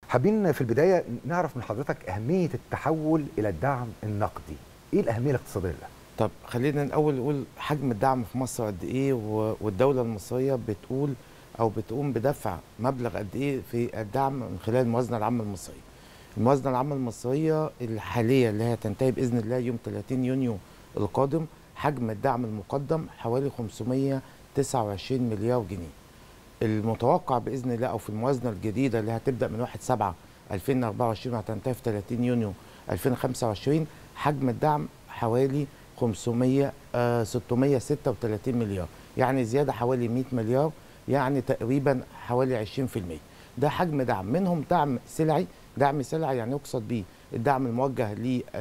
حابين في البدايه نعرف من حضرتك اهميه التحول الى الدعم النقدي ايه الاهميه الاقتصاديه له طب خلينا الاول نقول حجم الدعم في مصر قد ايه و- والدوله المصريه بتقول او بتقوم بدفع مبلغ قد ايه في الدعم من خلال الموازنه العامه المصريه الموازنه العامه المصريه الحاليه اللي هي تنتهي باذن الله يوم 30 يونيو القادم حجم الدعم المقدم حوالي 529 مليار جنيه المتوقع باذن الله او في الموازنه الجديده اللي هتبدا من 1 7 2024 وهتنتهي في 30 يونيو 2025 حجم الدعم حوالي 500 آه 636 مليار يعني زياده حوالي 100 مليار يعني تقريبا حوالي 20% ده حجم دعم منهم دعم سلعي دعم سلعي يعني يقصد به الدعم الموجه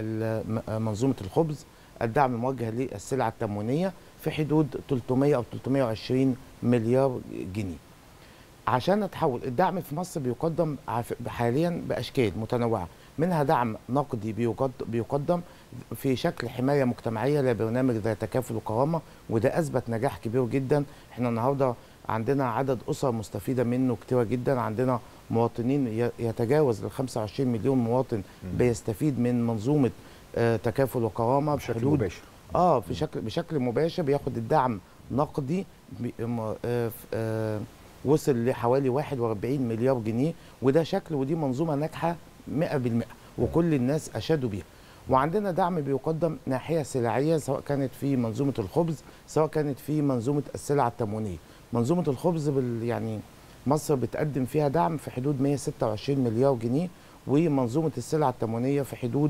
لمنظومه الخبز الدعم الموجه للسلع التموينيه في حدود 300 او 320 مليار جنيه عشان نتحول الدعم في مصر بيقدم عف- حاليا باشكال متنوعه منها دعم نقدي بيقد- بيقدم في شكل حمايه مجتمعيه لبرنامج ذا تكافل وكرامه وده اثبت نجاح كبير جدا احنا النهارده عندنا عدد اسر مستفيده منه كتيره جدا عندنا مواطنين ي- يتجاوز ال 25 مليون مواطن بيستفيد من منظومه آه، تكافل وكرامه بشكل بحدود مباشر اه في شكل بشكل مباشر بياخد الدعم نقدي بي- م- آه، ف- آه، وصل لحوالي 41 مليار جنيه وده شكل ودي منظومه ناجحه 100% وكل الناس اشادوا بيها وعندنا دعم بيقدم ناحيه سلعيه سواء كانت في منظومه الخبز سواء كانت في منظومه السلع التموينيه منظومه الخبز بال يعني مصر بتقدم فيها دعم في حدود 126 مليار جنيه ومنظومه السلع التموينيه في حدود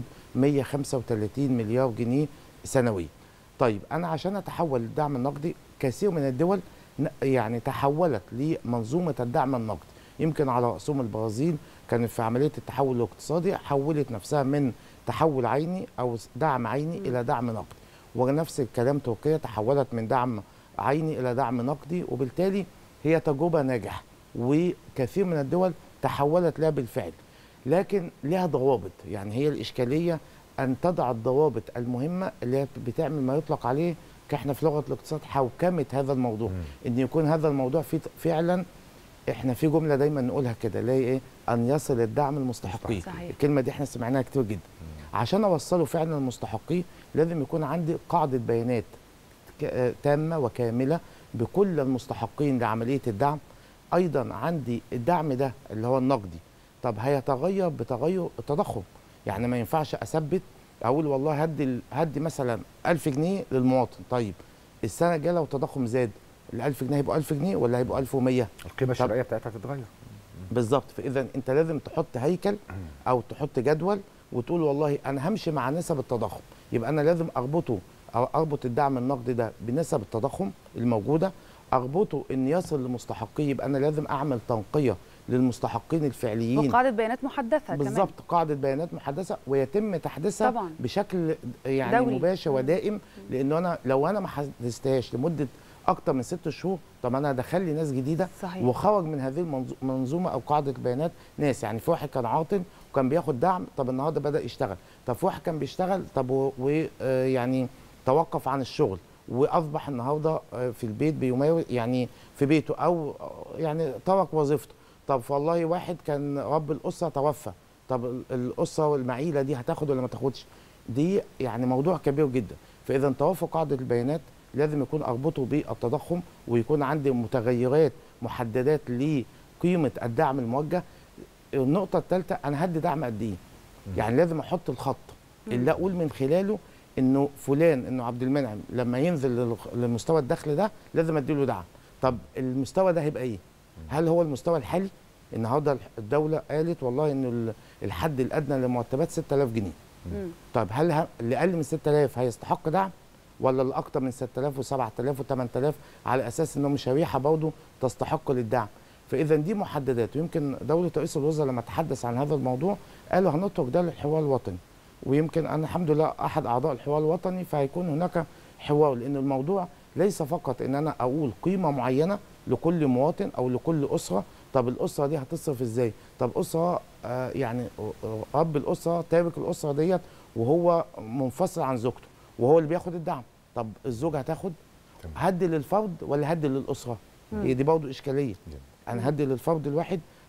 135 مليار جنيه سنويا طيب انا عشان اتحول للدعم النقدي كثير من الدول ن- يعني تحولت لمنظومه الدعم النقدي يمكن على راسهم البرازيل كانت في عمليه التحول الاقتصادي حولت نفسها من تحول عيني او دعم عيني الى دعم نقدي ونفس الكلام تركيا تحولت من دعم عيني الى دعم نقدي وبالتالي هي تجربه ناجحه وكثير من الدول تحولت لها بالفعل لكن لها ضوابط يعني هي الاشكاليه ان تضع الضوابط المهمه اللي هي بتعمل ما يطلق عليه كاحنا في لغه الاقتصاد حوكمه هذا الموضوع ان يكون هذا الموضوع في فعلا احنا في جمله دايما نقولها كده اللي هي ايه ان يصل الدعم المستحقين صحيح. الكلمه دي احنا سمعناها كتير جدا عشان اوصله فعلا للمستحقين لازم يكون عندي قاعده بيانات ك- آه، تامه وكامله بكل المستحقين لعمليه الدعم ايضا عندي الدعم ده اللي هو النقدي طب هيتغير بتغير التضخم يعني ما ينفعش اثبت اقول والله هدي ال- هدي مثلا 1000 جنيه للمواطن طيب السنه الجايه لو التضخم زاد ال 1000 جنيه هيبقوا 1000 جنيه ولا هيبقوا 1100 القيمه الشرائيه بتاعتها تتغير بالظبط فاذا انت لازم تحط هيكل او تحط جدول وتقول والله انا همشي مع نسب التضخم يبقى انا لازم اربطه او اربط الدعم النقدي ده بنسب التضخم الموجوده اربطه ان يصل لمستحقيه يبقى انا لازم اعمل تنقيه للمستحقين الفعليين وقاعده بيانات محدثه كمان بالظبط قاعده بيانات محدثه ويتم تحديثها طبعاً. بشكل يعني دوري. مباشر مم. ودائم لانه انا لو انا ما حدثتهاش لمده اكتر من ست شهور طب انا هدخل لي ناس جديده صحيح. وخرج من هذه المنظو- المنظومه او قاعده البيانات ناس يعني في واحد كان عاطل وكان بياخد دعم طب النهارده بدا يشتغل طب في واحد كان بيشتغل طب ويعني توقف عن الشغل واصبح النهارده آه، في البيت بيمارس يعني في بيته او آه، يعني ترك وظيفته طب والله واحد كان رب الاسره توفى طب ال- الاسره والمعيله دي هتاخد ولا ما تاخدش دي يعني موضوع كبير جدا فاذا توافق قاعده البيانات لازم يكون اربطه بالتضخم ويكون عندي متغيرات محددات لقيمه الدعم الموجه النقطه الثالثه انا هدي دعم قد ايه يعني لازم احط الخط اللي اقول من خلاله انه فلان انه عبد المنعم لما ينزل للخ- لمستوى الدخل ده لازم اديله دعم طب المستوى ده هيبقى ايه هل هو المستوى الحالي النهارده الح- الدوله قالت والله انه ال- الحد الادنى للمرتبات 6000 جنيه مم. طيب هل ه- اللي اقل من 6000 هيستحق دعم ولا اللي اكتر من 6000 و7000 و8000 على اساس انهم شريحه برضه تستحق للدعم فاذا دي محددات ويمكن دوله رئيس الوزراء لما تحدث عن هذا الموضوع قالوا هنترك ده للحوار الوطني ويمكن انا الحمد لله احد اعضاء الحوار الوطني فهيكون هناك حوار لان الموضوع ليس فقط ان انا اقول قيمه معينه لكل مواطن او لكل اسره طب الاسره دي هتصرف ازاي طب اسره آه يعني آه، اب الاسره تارك الاسره ديت وهو منفصل عن زوجته وهو اللي بياخد الدعم طب الزوجه هتاخد هدي للفرد ولا هدي للاسره هي دي برضه اشكاليه انا هدي للفرد الواحد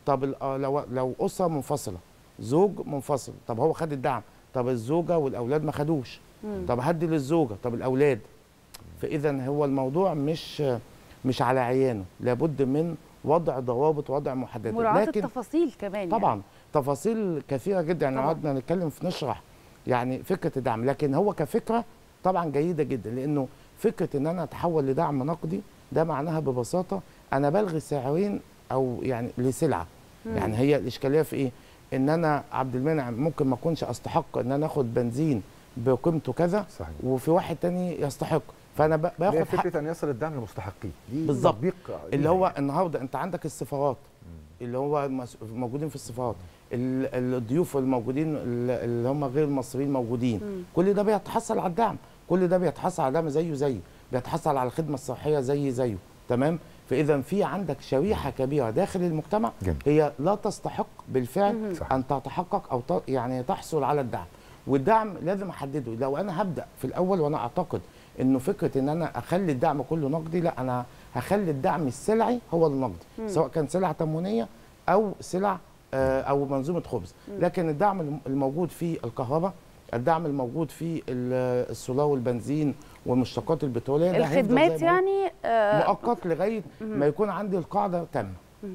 طب ال- آه لو لو اسره منفصله زوج منفصل طب هو خد الدعم طب الزوجه والاولاد ما خدوش مم. طب هدي للزوجه طب الاولاد فاذا هو الموضوع مش مش على عيانه لابد من وضع ضوابط وضع محدده مراعاه لكن التفاصيل كمان طبعا تفاصيل كثيره جدا يعني طبعاً. قعدنا نتكلم في نشرح يعني فكره الدعم لكن هو كفكره طبعا جيده جدا لانه فكره ان انا اتحول لدعم نقدي ده معناها ببساطه انا بلغي سعرين او يعني لسلعه مم. يعني هي الاشكاليه في ايه ان انا عبد المنعم ممكن ما اكونش استحق ان انا اخد بنزين بقيمته كذا صحيح وفي واحد تاني يستحق فانا ب- اللي هي باخد حق فكره ان يصل الدعم للمستحقين دي بالظبط. تطبيق اللي ليها هو يعني. النهارده انت عندك السفارات اللي هو مس- موجودين في السفارات ال- الضيوف الموجودين ال- اللي هم غير المصريين موجودين مم. كل ده بيتحصل على الدعم كل ده بيتحصل على دعم زيه زيه بيتحصل على الخدمه الصحيه زي زيه تمام فاذا في عندك شريحه كبيره داخل المجتمع جميل. هي لا تستحق بالفعل مهم. صح. ان تتحقق او ت- يعني تحصل على الدعم والدعم لازم احدده لو انا هبدا في الاول وانا اعتقد انه فكره ان انا اخلي الدعم كله نقدي لا انا هخلي الدعم السلعي هو النقدي مم. سواء كان سلع تموينيه او سلع آه، او منظومه خبز لكن الدعم الم- الموجود في الكهرباء الدعم الموجود في ال- السولار والبنزين والمشتقات البتروليه ده هيفضل زي الخدمات ما هو يعني آه، مؤقت لغايه ما يكون عندي القاعده تامه